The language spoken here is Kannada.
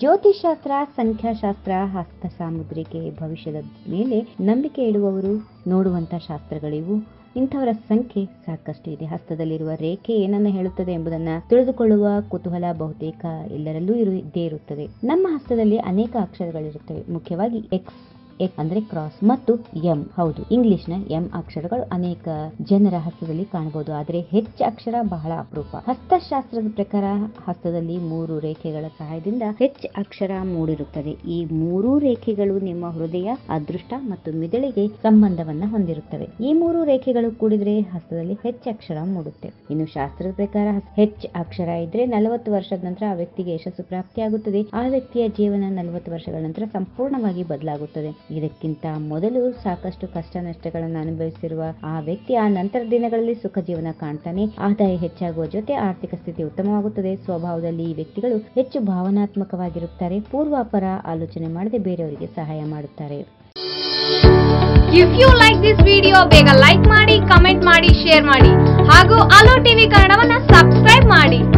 ಜ್ಯೋತಿಷಾಸ್ತ್ರ ಸಂಖ್ಯಾಶಾಸ್ತ್ರ ಹಸ್ತ ಸಾಮುದ್ರಿಕೆ ಭವಿಷ್ಯದ ಮೇಲೆ ನಂಬಿಕೆ ಇಡುವವರು ನೋಡುವಂತ ಶಾಸ್ತ್ರಗಳಿವು ಇಂಥವರ ಸಂಖ್ಯೆ ಸಾಕಷ್ಟು ಇದೆ ಹಸ್ತದಲ್ಲಿರುವ ರೇಖೆ ಏನನ್ನ ಹೇಳುತ್ತದೆ ಎಂಬುದನ್ನ ತಿಳಿದುಕೊಳ್ಳುವ ಕುತೂಹಲ ಬಹುತೇಕ ಎಲ್ಲರಲ್ಲೂ ಇರು ಇದ್ದೇ ಇರುತ್ತದೆ ನಮ್ಮ ಹಸ್ತದಲ್ಲಿ ಅನೇಕ ಅಕ್ಷರಗಳಿರುತ್ತವೆ ಮುಖ್ಯವಾಗಿ ಎಕ್ಸ್ ಎಕ್ ಅಂದ್ರೆ ಕ್ರಾಸ್ ಮತ್ತು ಎಂ ಹೌದು ಇಂಗ್ಲಿಷ್ ನ ಎಂ ಅಕ್ಷರಗಳು ಅನೇಕ ಜನರ ಹಸ್ತದಲ್ಲಿ ಕಾಣಬಹುದು ಆದರೆ ಹೆಚ್ಚು ಅಕ್ಷರ ಬಹಳ ಅಪರೂಪ ಹಸ್ತಶಾಸ್ತ್ರದ ಪ್ರಕಾರ ಹಸ್ತದಲ್ಲಿ ಮೂರು ರೇಖೆಗಳ ಸಹಾಯದಿಂದ ಹೆಚ್ಚು ಅಕ್ಷರ ಮೂಡಿರುತ್ತದೆ ಈ ಮೂರೂ ರೇಖೆಗಳು ನಿಮ್ಮ ಹೃದಯ ಅದೃಷ್ಟ ಮತ್ತು ಮಿದುಳಿಗೆ ಸಂಬಂಧವನ್ನ ಹೊಂದಿರುತ್ತವೆ ಈ ಮೂರು ರೇಖೆಗಳು ಕೂಡಿದ್ರೆ ಹಸ್ತದಲ್ಲಿ ಹೆಚ್ಚು ಅಕ್ಷರ ಮೂಡುತ್ತೆ ಇನ್ನು ಶಾಸ್ತ್ರದ ಪ್ರಕಾರ ಹೆಚ್ಚು ಅಕ್ಷರ ಇದ್ರೆ ನಲವತ್ತು ವರ್ಷದ ನಂತರ ಆ ವ್ಯಕ್ತಿಗೆ ಯಶಸ್ಸು ಪ್ರಾಪ್ತಿಯಾಗುತ್ತದೆ ಆ ವ್ಯಕ್ತಿಯ ಜೀವನ ನಲವತ್ತು ವರ್ಷಗಳ ನಂತರ ಸಂಪೂರ್ಣವಾಗಿ ಬದಲಾಗುತ್ತದೆ ಇದಕ್ಕಿಂತ ಮೊದಲು ಸಾಕಷ್ಟು ಕಷ್ಟ ನಷ್ಟಗಳನ್ನು ಅನುಭವಿಸಿರುವ ಆ ವ್ಯಕ್ತಿ ಆ ನಂತರ ದಿನಗಳಲ್ಲಿ ಸುಖ ಜೀವನ ಕಾಣ್ತಾನೆ ಆದಾಯ ಹೆಚ್ಚಾಗುವ ಜೊತೆ ಆರ್ಥಿಕ ಸ್ಥಿತಿ ಉತ್ತಮವಾಗುತ್ತದೆ ಸ್ವಭಾವದಲ್ಲಿ ಈ ವ್ಯಕ್ತಿಗಳು ಹೆಚ್ಚು ಭಾವನಾತ್ಮಕವಾಗಿರುತ್ತಾರೆ ಪೂರ್ವಾಪರ ಆಲೋಚನೆ ಮಾಡದೆ ಬೇರೆಯವರಿಗೆ ಸಹಾಯ ಮಾಡುತ್ತಾರೆ if you like this video ಬೇಗ ಲೈಕ್ ಮಾಡಿ ಕಮೆಂಟ್ ಮಾಡಿ ಶೇರ್ ಮಾಡಿ ಹಾಗೂ ಅಲೋ ಟಿವಿ ಕನ್ನಡವನ್ನ ಸಬ್ಸ್ಕ್ರೈಬ್ ಮಾಡಿ